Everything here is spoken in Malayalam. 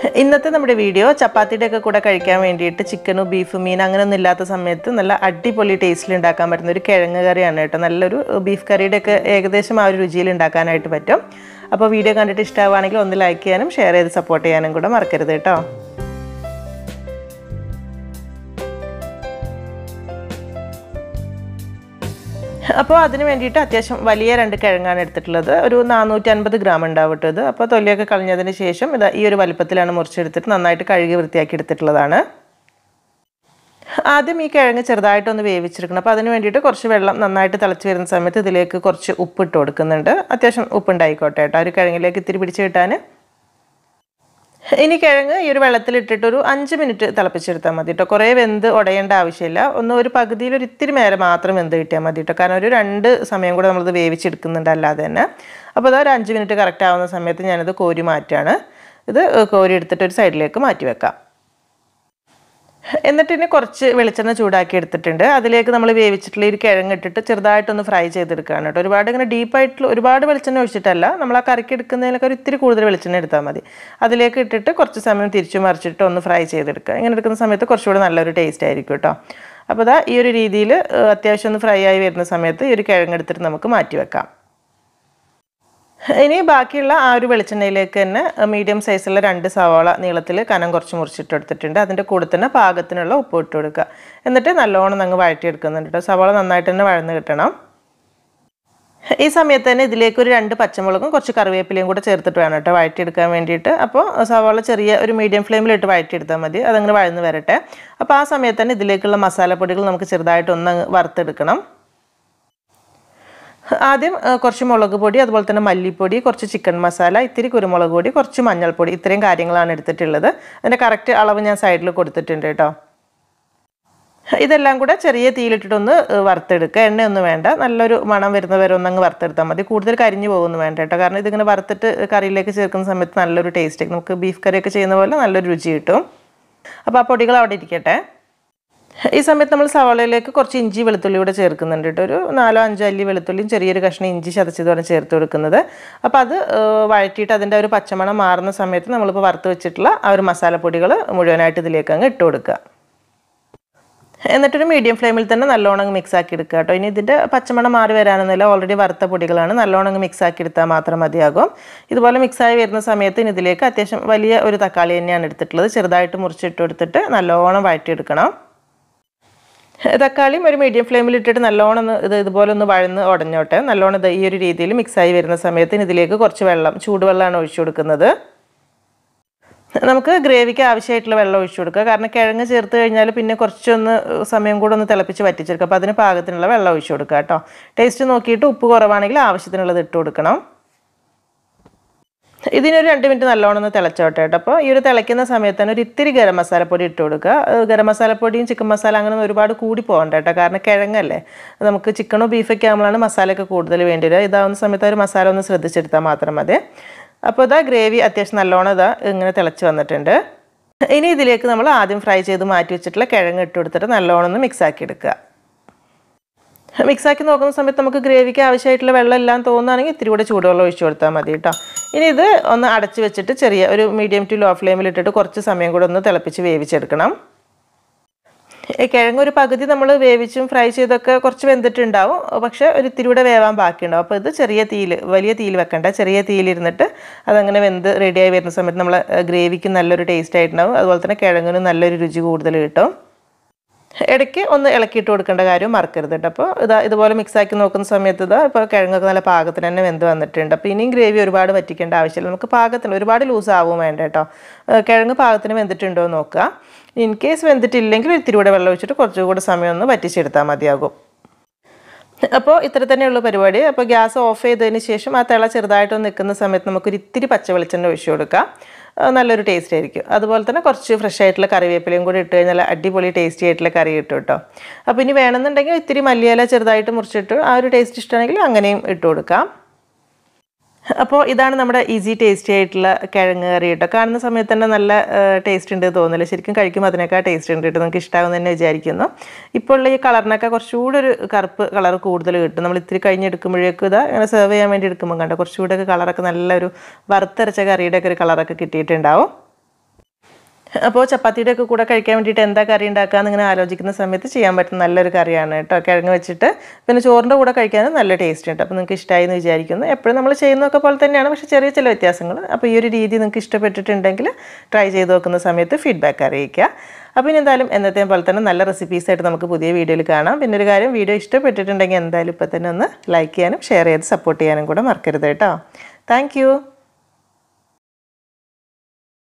ഇന്നത്തെ നമ്മുടെ വീഡിയോ ചപ്പാത്തിയുടെ ഒക്കെ കൂടെ കഴിക്കാൻ വേണ്ടിയിട്ട് ചിക്കനും ബീഫും മീൻ അങ്ങനെയൊന്നും ഇല്ലാത്ത സമയത്ത് നല്ല അടിപൊളി ടേസ്റ്റിൽ ഉണ്ടാക്കാൻ പറ്റുന്ന ഒരു കിഴങ്ങ് കറിയാണ് കേട്ടോ നല്ലൊരു ബീഫ് കറിയുടെ ഒക്കെ ഏകദേശം ആ ഒരു രുചിയിൽ ഉണ്ടാക്കാനായിട്ട് പറ്റും അപ്പോൾ വീഡിയോ കണ്ടിട്ട് ഇഷ്ടമാവുകയാണെങ്കിൽ ഒന്ന് ലൈക്ക് ചെയ്യാനും ഷെയർ ചെയ്ത് സപ്പോർട്ട് ചെയ്യാനും കൂടെ മറക്കരുത് കേട്ടോ അപ്പോൾ അതിന് വേണ്ടിയിട്ട് അത്യാവശ്യം വലിയ രണ്ട് കിഴങ്ങാണ് എടുത്തിട്ടുള്ളത് ഒരു നാനൂറ്റി അൻപത് ഗ്രാം ഉണ്ടാവും കേട്ടോ ഇത് അപ്പോൾ തൊലിയൊക്കെ കളഞ്ഞതിന് ശേഷം ഇത് ഈ ഒരു വലിപ്പത്തിലാണ് മുറിച്ചെടുത്തിട്ട് നന്നായിട്ട് കഴുകി വൃത്തിയാക്കി എടുത്തിട്ടുള്ളതാണ് ആദ്യം ഈ കിഴങ്ങ് ചെറുതായിട്ടൊന്ന് വേവിച്ചെടുക്കണം അപ്പോൾ അതിന് വേണ്ടിയിട്ട് കുറച്ച് വെള്ളം നന്നായിട്ട് തിളച്ച് വരുന്ന സമയത്ത് ഇതിലേക്ക് കുറച്ച് ഉപ്പ് ഇട്ട് കൊടുക്കുന്നുണ്ട് അത്യാവശ്യം ഉപ്പുണ്ടായിക്കോട്ടെ കേട്ടോ ആ ഒരു കിഴങ്ങിലേക്ക് ഇത്തിരി പിടിച്ച് കിട്ടാൻ ഇനി കിഴങ്ങ് ഈ ഒരു വെള്ളത്തിലിട്ടിട്ട് ഒരു അഞ്ച് മിനിറ്റ് തിളപ്പിച്ചെടുത്താൽ മതി കേട്ടോ കുറേ വെന്ത് ഉടയേണ്ട ആവശ്യമില്ല ഒന്ന് ഒരു പകുതിയിൽ ഒരു ഇത്തിരി മേലെ മാത്രം വെന്ത് കിട്ടിയാൽ മതി കേട്ടോ കാരണം ഒരു രണ്ട് സമയം കൂടെ നമ്മളിത് വേവിച്ചെടുക്കുന്നുണ്ട് അല്ലാതെ തന്നെ അപ്പോൾ അത് ഒരു അഞ്ച് മിനിറ്റ് കറക്റ്റ് ആവുന്ന സമയത്ത് ഞാനിത് കോരി മാറ്റാണ് ഇത് കോരി എടുത്തിട്ട് ഒരു സൈഡിലേക്ക് മാറ്റി വെക്കാം എന്നിട്ട് ഇനി കുറച്ച് വെളിച്ചെണ്ണ ചൂടാക്കി എടുത്തിട്ടുണ്ട് അതിലേക്ക് നമ്മൾ വേവിച്ചിട്ടുള്ള ഈ കിഴങ്ങ് ഇട്ടിട്ട് ചെറുതായിട്ടൊന്ന് ഫ്രൈ ചെയ്തെടുക്കുകയാണ് കേട്ടോ ഒരുപാട് ഇങ്ങനെ ഡീപ്പായിട്ടുള്ള ഒരുപാട് വെളിച്ചെണ്ണ ഒഴിച്ചിട്ടല്ല നമ്മൾ ആ കറിക്ക് എടുക്കുന്നതിനൊക്കെ ഒരു ഇത്തിരി കൂടുതൽ വെളിച്ചെണ്ണ എടുത്താൽ മതി അതിലേക്ക് ഇട്ടിട്ട് കുറച്ച് സമയം തിരിച്ചു മറിച്ചിട്ട് ഒന്ന് ഫ്രൈ ചെയ്തെടുക്കുക ഇങ്ങനെ എടുക്കുന്ന സമയത്ത് കുറച്ചുകൂടെ നല്ലൊരു ടേസ്റ്റ് ആയിരിക്കും കേട്ടോ അപ്പോൾ ഇതാ ഈ ഒരു രീതിയിൽ അത്യാവശ്യം ഒന്ന് ഫ്രൈ ആയി വരുന്ന സമയത്ത് ഈ ഒരു കിഴങ്ങ് എടുത്തിട്ട് നമുക്ക് മാറ്റി വെക്കാം ഇനി ബാക്കിയുള്ള ആ ഒരു വെളിച്ചെണ്ണയിലേക്ക് തന്നെ മീഡിയം സൈസുള്ള രണ്ട് സവാള നീളത്തിൽ കനം കുറച്ച് മുറിച്ചിട്ട് എടുത്തിട്ടുണ്ട് അതിൻ്റെ കൂടെ തന്നെ പാകത്തിനുള്ള ഉപ്പ് ഇട്ട് കൊടുക്കുക എന്നിട്ട് നല്ലോണം അങ്ങ് വഴറ്റിയെടുക്കുന്നുണ്ട് കേട്ടോ സവാള നന്നായിട്ട് തന്നെ വഴന്ന് കിട്ടണം ഈ സമയത്ത് തന്നെ ഇതിലേക്ക് ഒരു രണ്ട് പച്ചമുളകും കുറച്ച് കറിവേപ്പിലയും കൂടെ ചേർത്തിട്ട് വേണം കേട്ടോ വഴറ്റിയെടുക്കാൻ വേണ്ടിയിട്ട് അപ്പോൾ സവാള ചെറിയ ഒരു മീഡിയം ഫ്ലെയിമിലിട്ട് വഴറ്റിയെടുത്താൽ മതി അതങ്ങനെ വഴന്ന് വരട്ടെ അപ്പോൾ ആ സമയത്ത് തന്നെ ഇതിലേക്കുള്ള മസാലപ്പൊടികൾ നമുക്ക് ചെറുതായിട്ടൊന്ന് വറുത്തെടുക്കണം ആദ്യം കുറച്ച് മുളക് പൊടി അതുപോലെ തന്നെ മല്ലിപ്പൊടി കുറച്ച് ചിക്കൻ മസാല ഇത്തിരി കുരുമുളക് പൊടി കുറച്ച് മഞ്ഞൾപ്പൊടി ഇത്രയും കാര്യങ്ങളാണ് എടുത്തിട്ടുള്ളത് അതിൻ്റെ കറക്റ്റ് അളവ് ഞാൻ സൈഡിൽ കൊടുത്തിട്ടുണ്ട് കേട്ടോ ഇതെല്ലാം കൂടെ ചെറിയ തീയിലിട്ടിട്ടൊന്ന് വറുത്തെടുക്കുക എണ്ണയൊന്നും വേണ്ട നല്ലൊരു മണം വരുന്ന വരെ ഒന്നങ്ങ് വറുത്തെടുത്താൽ മതി കൂടുതൽ കരിഞ്ഞു പോകുന്നു വേണ്ട കേട്ടോ കാരണം ഇതിങ്ങനെ വറുത്തിട്ട് കറിയിലേക്ക് ചേർക്കുന്ന സമയത്ത് നല്ലൊരു ടേസ്റ്റ് നമുക്ക് ബീഫ് കറിയൊക്കെ ചെയ്യുന്ന പോലെ നല്ലൊരു രുചി കിട്ടും അപ്പോൾ ആ പൊടികൾ അവിടെ ഇരിക്കട്ടെ ഈ സമയത്ത് നമ്മൾ സവാളയിലേക്ക് കുറച്ച് ഇഞ്ചി വെളുത്തുള്ളി കൂടെ ചേർക്കുന്നുണ്ട് കേട്ടോ ഒരു നാലോ അഞ്ചോ അല്ലി വെളുത്തുള്ളിയും ചെറിയൊരു കഷ്ണം ഇഞ്ചി ചതച്ചതോടെ ചേർത്ത് കൊടുക്കുന്നത് അപ്പോൾ അത് വഴറ്റിയിട്ട് അതിൻ്റെ ഒരു പച്ചമണം മാറുന്ന സമയത്ത് നമ്മളിപ്പോൾ വറുത്ത് വെച്ചിട്ടുള്ള ആ ഒരു മസാലപ്പൊടികൾ മുഴുവനായിട്ട് ഇതിലേക്ക് അങ്ങ് ഇട്ട് കൊടുക്കുക എന്നിട്ടൊരു മീഡിയം ഫ്ലെയിമിൽ തന്നെ നല്ലോണം മിക്സ് ആക്കി എടുക്കുക കേട്ടോ ഇനി ഇതിൻ്റെ പച്ചമണം മാറി വരാനൊന്നുമില്ല ഓൾറെഡി വറുത്ത പൊടികളാണ് നല്ലോണം മിക്സ് ആക്കി എടുത്താൽ മാത്രം മതിയാകും ഇതുപോലെ മിക്സായി വരുന്ന സമയത്ത് ഇനി ഇതിലേക്ക് അത്യാവശ്യം വലിയ ഒരു തക്കാളി തന്നെയാണ് എടുത്തിട്ടുള്ളത് ചെറുതായിട്ട് മുറിച്ചിട്ട് കൊടുത്തിട്ട് നല്ലോണം വഴറ്റിയെടുക്കണം തക്കാളിയും ഒരു മീഡിയം ഫ്ലെയിമിൽ ഇട്ടിട്ട് നല്ലോണം ഒന്ന് ഇത് ഇതുപോലെ ഒന്ന് വഴന്ന് ഉടഞ്ഞോട്ടെ നല്ലോണം ഇത് ഈ ഒരു രീതിയിൽ മിക്സായി വരുന്ന സമയത്ത് ഇതിലേക്ക് കുറച്ച് വെള്ളം ചൂടുവെള്ളമാണ് ഒഴിച്ചു കൊടുക്കുന്നത് നമുക്ക് ഗ്രേവിക്ക് ആവശ്യമായിട്ടുള്ള വെള്ളം ഒഴിച്ചു കൊടുക്കുക കാരണം കിഴങ്ങ് ചേർത്ത് കഴിഞ്ഞാൽ പിന്നെ കുറച്ചൊന്ന് സമയം കൂടെ ഒന്ന് തിളപ്പിച്ച് വറ്റിച്ചെടുക്കുക അപ്പോൾ അതിന് പാകത്തിനുള്ള വെള്ളം ഒഴിച്ചു കൊടുക്കുക കേട്ടോ ടേസ്റ്റ് നോക്കിയിട്ട് ഉപ്പ് കുറവാണെങ്കിൽ ആവശ്യത്തിനുള്ളത് ഇട്ട് കൊടുക്കണം ഇതിനൊരു രണ്ട് മിനിറ്റ് നല്ലോണം ഒന്ന് തിളച്ചോട്ടെ കേട്ടോ അപ്പോൾ ഈ ഒരു തിളയ്ക്കുന്ന സമയത്ത് തന്നെ ഒരു ഇത്തിരി ഗരം മസാലപ്പൊടി ഇട്ട് കൊടുക്കുക ഗരം മസാലപ്പൊടിയും ചിക്കൻ മസാല അങ്ങനെ ഒരുപാട് കൂടി പോകണ്ട കേട്ടോ കാരണം കിഴങ്ങല്ലേ നമുക്ക് ചിക്കനോ ബീഫൊക്കെ ആകുമ്പോഴാണ് മസാലയൊക്കെ കൂടുതൽ വേണ്ടി വരിക ഇതാവുന്ന സമയത്ത് ഒരു മസാല ഒന്ന് ശ്രദ്ധിച്ചെടുത്താൽ മാത്രം മതി അപ്പോൾ ഇതാ ഗ്രേവി അത്യാവശ്യം നല്ലോണം ഇതാ ഇങ്ങനെ തിളച്ച് വന്നിട്ടുണ്ട് ഇനി ഇതിലേക്ക് നമ്മൾ ആദ്യം ഫ്രൈ ചെയ്ത് മാറ്റി വെച്ചിട്ടുള്ള കിഴങ്ങ് ഇട്ട് കൊടുത്തിട്ട് നല്ലോണം ഒന്ന് മിക്സ് ആക്കി എടുക്കുക മിക്സാക്കി നോക്കുന്ന സമയത്ത് നമുക്ക് ഗ്രേവിക്ക് ആവശ്യമായിട്ടുള്ള വെള്ളം എല്ലാം തോന്നുകയാണെങ്കിൽ ഇത്തിരി കൂടെ ചൂടുവെള്ളം ഒഴിച്ചു കൊടുത്താൽ മതി കേട്ടോ ഇനി ഇത് ഒന്ന് അടച്ച് വെച്ചിട്ട് ചെറിയ ഒരു മീഡിയം ടു ലോ ഫ്ലെയിമിൽ ഇട്ടിട്ട് കുറച്ച് സമയം കൂടെ ഒന്ന് തിളപ്പിച്ച് വേവിച്ചെടുക്കണം ഈ കിഴങ്ങ് ഒരു പകുതി നമ്മൾ വേവിച്ചും ഫ്രൈ ചെയ്തൊക്കെ കുറച്ച് വെന്തിട്ടുണ്ടാവും പക്ഷേ ഒരു ഇത്തിരി കൂടെ വേവാൻ ബാക്കിയുണ്ടാവും അപ്പോൾ ഇത് ചെറിയ തീയിൽ വലിയ തീയിൽ വെക്കണ്ട ചെറിയ തീയിലിരുന്നിട്ട് അതങ്ങനെ വെന്ത് റെഡിയായി വരുന്ന സമയത്ത് നമ്മൾ ഗ്രേവിക്ക് നല്ലൊരു ടേസ്റ്റ് ആയിട്ടുണ്ടാവും അതുപോലെ തന്നെ കിഴങ്ങിന് നല്ലൊരു രുചി കൂടുതൽ കിട്ടും ഇടയ്ക്ക് ഒന്ന് ഇളക്കിയിട്ട് കൊടുക്കേണ്ട കാര്യം മറക്കരുത് കേട്ടോ അപ്പോൾ ഇതാ ഇതുപോലെ മിക്സാക്കി നോക്കുന്ന സമയത്ത് ഇതാ ഇപ്പോൾ കിഴങ്ങൊക്കെ നല്ല പാകത്തിന് തന്നെ വെന്ത് വന്നിട്ടുണ്ട് അപ്പോൾ ഇനിയും ഗ്രേവി ഒരുപാട് വറ്റിക്കേണ്ട ആവശ്യമില്ല നമുക്ക് പാകത്തിന് ഒരുപാട് ലൂസ് ആവും വേണ്ട കേട്ടോ കിഴങ്ങ് പാകത്തിന് വെന്തിട്ടുണ്ടോ എന്ന് നോക്കുക ഇൻ കേസ് വെന്തിട്ടില്ലെങ്കിൽ ഇത്തിരി കൂടെ വെള്ളം ഒഴിച്ചിട്ട് കുറച്ചുകൂടെ സമയം ഒന്ന് വറ്റിച്ചെടുത്താൽ മതിയാകും അപ്പോൾ ഇത്ര തന്നെയുള്ള പരിപാടി അപ്പോൾ ഗ്യാസ് ഓഫ് ചെയ്തതിന് ശേഷം ആ തിള ചെറുതായിട്ടൊന്ന് നിൽക്കുന്ന സമയത്ത് നമുക്കൊരു ഇത്തിരി പച്ച വെളിച്ചെണ്ണ ഒഴിച്ചു കൊടുക്കാം നല്ലൊരു ടേസ്റ്റ് ആയിരിക്കും അതുപോലെ തന്നെ കുറച്ച് ഫ്രഷ് ആയിട്ടുള്ള കറിവേപ്പിലയും കൂടി ഇട്ട് കഴിഞ്ഞാൽ അടിപൊളി ടേസ്റ്റി ആയിട്ടുള്ള കറി കിട്ടും കേട്ടോ അപ്പോൾ ഇനി വേണമെന്നുണ്ടെങ്കിൽ ഇത്തിരി മല്ലിയില ചെറുതായിട്ട് മുറിച്ചിട്ട് ആ ഒരു ടേസ്റ്റ് ഇഷ്ടമാണെങ്കിൽ അങ്ങനെയും ഇട്ട് കൊടുക്കാം അപ്പോൾ ഇതാണ് നമ്മുടെ ഈസി ടേസ്റ്റി ആയിട്ടുള്ള കിഴങ്ങ് കറി കേട്ടോ കാണുന്ന സമയത്ത് തന്നെ നല്ല ടേസ്റ്റ് ഉണ്ട് തോന്നില്ല ശരിക്കും കഴിക്കുമ്പോൾ അതിനേക്കാൾ ടേസ്റ്റ് ഉണ്ട് കേട്ടോ നമുക്ക് ഇഷ്ടമാകും തന്നെ വിചാരിക്കുന്നു ഇപ്പോൾ ഉള്ള ഈ കളറിനൊക്കെ കുറച്ചുകൂടെ ഒരു കറുപ്പ് കളർ കൂടുതൽ കിട്ടും നമ്മൾ ഇത്തിരി കഴിഞ്ഞെടുക്കുമ്പോഴേക്കും ഇതാ ഇങ്ങനെ സെർവ് ചെയ്യാൻ വേണ്ടി എടുക്കുമ്പോൾ കണ്ടോ കുറച്ചുകൂടെ ഒക്കെ കളറൊക്കെ നല്ലൊരു വറുത്തരച്ച കറിയുടെ ഒക്കെ ഒരു കളറൊക്കെ കിട്ടിയിട്ടുണ്ടാവും അപ്പോൾ ചപ്പാത്തിയുടെ ഒക്കെ കൂടെ കഴിക്കാൻ വേണ്ടിയിട്ട് എന്താ കറി ഉണ്ടാക്കാന്ന് ഇങ്ങനെ ആലോചിക്കുന്ന സമയത്ത് ചെയ്യാൻ പറ്റുന്ന നല്ലൊരു കറിയാണ് കേട്ടോ കിഴങ്ങ് വെച്ചിട്ട് പിന്നെ ചോറിൻ്റെ കൂടെ കഴിക്കാനും നല്ല ടേസ്റ്റ് ഉണ്ട് അപ്പോൾ നിങ്ങൾക്ക് ഇഷ്ടമായി എന്ന് വിചാരിക്കുന്നു എപ്പോഴും നമ്മൾ ചെയ്യുന്നതൊക്കെ പോലെ തന്നെയാണ് പക്ഷേ ചെറിയ ചില വ്യത്യാസങ്ങൾ അപ്പോൾ ഈ ഒരു രീതി നിങ്ങൾക്ക് ഇഷ്ടപ്പെട്ടിട്ടുണ്ടെങ്കിൽ ട്രൈ ചെയ്ത് നോക്കുന്ന സമയത്ത് ഫീഡ്ബാക്ക് അറിയിക്കുക അപ്പോൾ ഇനി എന്തായാലും എന്നത്തെയും പോലെ തന്നെ നല്ല റെസിപ്പീസായിട്ട് നമുക്ക് പുതിയ വീഡിയോയിൽ കാണാം പിന്നെ ഒരു കാര്യം വീഡിയോ ഇഷ്ടപ്പെട്ടിട്ടുണ്ടെങ്കിൽ എന്തായാലും ഇപ്പോൾ തന്നെ ഒന്ന് ലൈക്ക് ചെയ്യാനും ഷെയർ ചെയ്ത് സപ്പോർട്ട് ചെയ്യാനും കൂടെ മറക്കരുത് കേട്ടോ താങ്ക്